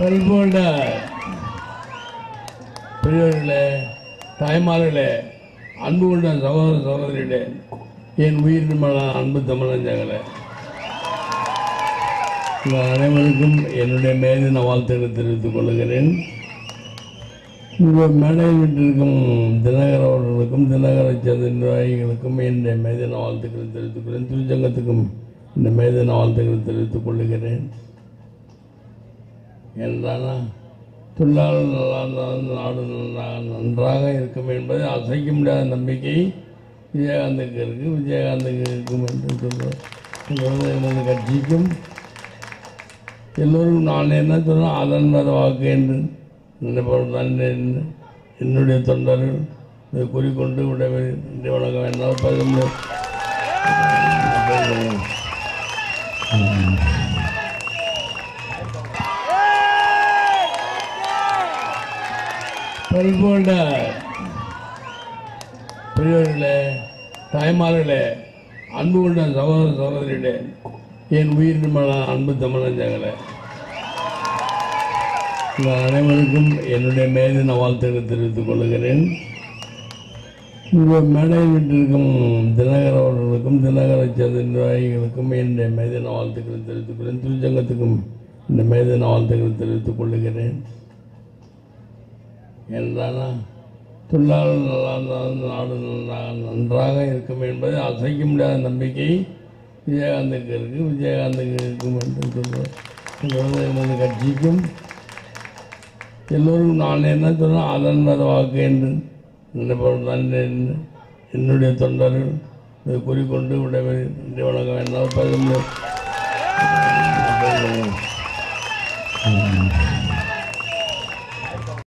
பல்போண்ட பெரியவர்களே தாய்மார்களே அன்பு கொண்ட சகோதர சகோதரிகளே என் உயிர் மேல அன்பு தமிழஞ்சங்களே உங்கள் அனைவருக்கும் என்னுடைய மேலின வாழ்த்துக்களை தெரிவித்துக் கொள்கிறேன் உங்கள் மேடையில் விட்டிருக்கும் தினகர் அவர்களுக்கும் தினகரை சேர்ந்த நிர்வாகிகளுக்கும் என்னுடைய மேதின வாழ்த்துக்களை தெரிவித்துக் கொள்கிறேன் திருச்சங்கத்துக்கும் இந்த மேதின வாழ்த்துக்களை தெரிவித்துக் கொள்கிறேன் என்றால் தொழிலாளர் நல்லா இருந்தால் நாடு நன்றாக நன்றாக இருக்கும் என்பதை அசைக்க முடியாத நம்பிக்கை விஜயகாந்துக்கு இருக்குது விஜயகாந்துக்கு இருக்கும் என்று சொல்லுவோம் சொல்வது எனது கட்சிக்கும் எல்லோரும் நான் என்ன சொன்னால் அதன் மேல வாக்கு என்று நினைப்பவர் தான் என்- என்னுடைய தொண்டர்கள் இதை கூறிக்கொண்டு விடவே வணக்கம் என்னால் பேச முடியாது பல்போண்ட பெரியவர்களே தாய்மார்களே அன்பு கொண்ட சகோதர சகோதரிகளே என் உயிர் மேல அன்பு தமிழஞ்சங்களே உங்கள் அனைவருக்கும் என்னுடைய மேதின வாழ்த்துக்களை தெரிவித்துக் கொள்கிறேன் உங்கள் மேடையில் விட்டிருக்கும் தினகர் அவர்களுக்கும் தினகரை சேர்ந்த நிர்வாகிகளுக்கும் என்னுடைய மேதின வாழ்த்துக்களை தெரிவித்துக் கொள்கிறேன் திருச்சங்கத்துக்கும் இந்த மேதின வாழ்த்துக்களை தெரிவித்துக் கொள்கிறேன் என்றால் தொழிலாளர் நல்லா இருந்தால் நாடு நன்றாக நன்றாக இருக்கும் என்பதை அசைக்க முடியாத நம்பிக்கை விஜயகாந்துக்கு இருக்குது விஜயகாந்துக்கு இருக்கும் என்று சொல்லுவோம் சொல்வது எனது கட்சிக்கும் எல்லோரும் நான் என்ன சொன்னால் அதன் மேல வாக்கு என்று நினைப்பவர் தான் என்- என்னுடைய தொண்டர்கள் இதை கூறிக்கொண்டு விடவே வணக்கம் என்னால் பேச முடியாது